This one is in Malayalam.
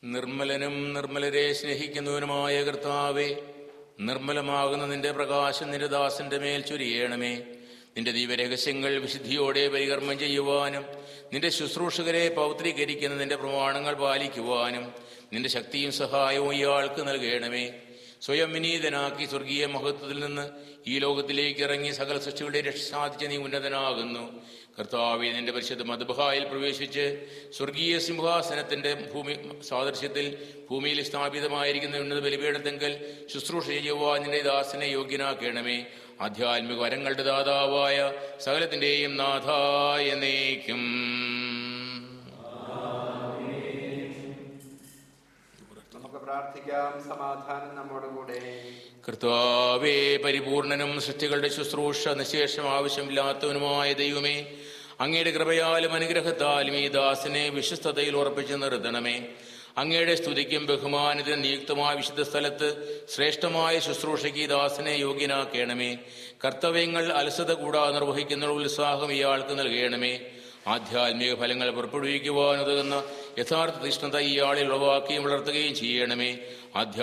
നിർമ്മലനും നിർമ്മലരെ സ്നേഹിക്കുന്നവനുമായ കർത്താവെ നിർമ്മലമാകുന്ന നിന്റെ പ്രകാശം നിന്റെ ദാസന്റെ മേൽ ചൊരിയണമേ നിന്റെ ദീപരഹസ്യങ്ങൾ വിശുദ്ധിയോടെ പരികർമ്മം ചെയ്യുവാനും നിന്റെ ശുശ്രൂഷകരെ പൗത്രീകരിക്കുന്ന നിന്റെ പ്രമാണങ്ങൾ പാലിക്കുവാനും നിന്റെ ശക്തിയും സഹായവും ഇയാൾക്ക് നൽകണമേ സ്വയം വിനീതനാക്കി സ്വർഗീയ മഹത്വത്തിൽ നിന്ന് ഈ ലോകത്തിലേക്ക് ഇറങ്ങി സകല സൃഷ്ടികളുടെ രക്ഷ സാധിച്ച നീ ഉന്നതനാകുന്നു കർത്താവെ നിന്റെ പരിശുദ്ധ മധുബഹായിൽ പ്രവേശിച്ച് സ്വർഗീയ സിംഹാസനത്തിന്റെ ഭൂമി സാദൃശ്യത്തിൽ ഭൂമിയിൽ സ്ഥാപിതമായിരിക്കുന്ന ഉന്നത ബലിപീഠത്തെങ്കിൽ ശുശ്രൂഷ ചെയ്യുവാൻ നിന്റെ ദാസനെ യോഗ്യനാക്കണമേ ആധ്യാത്മിക വരങ്ങളുടെ ദാതാവായ സകലത്തിന്റെയും നാഥായ നയിക്കും നമുക്ക് പ്രാർത്ഥിക്കാം സമാധാനം നമ്മോട് കൂടെ കർത്താവേ പരിപൂർണനും സൃഷ്ടികളുടെ ശുശ്രൂഷ നിശേഷം ആവശ്യമില്ലാത്തവനുമായ ദൈവമേ അങ്ങയുടെ കൃപയാലും അനുഗ്രഹത്താലും ഈ ദാസനെ വിശ്വസ്തതയിൽ ഉറപ്പിച്ചു നിർത്തണമേ അങ്ങയുടെ സ്തുതിക്കും ബഹുമാനത്തിനും നിയുക്തമായ വിശുദ്ധ സ്ഥലത്ത് ശ്രേഷ്ഠമായ ശുശ്രൂഷയ്ക്ക് ഈ ദാസനെ യോഗ്യനാക്കണമേ കർത്തവ്യങ്ങൾ അലസത കൂടാതെ നിർവഹിക്കുന്ന ഉത്സാഹം ഇയാൾക്ക് നൽകണമേ ആധ്യാത്മിക ഫലങ്ങൾ പുറപ്പെടുവിക്കുവാനുതകുന്ന യഥാർത്ഥ തീഷ്ണത ഇയാളിൽ ഉളവാക്കുകയും വളർത്തുകയും ചെയ്യണമേ ആധ്യാത്മിക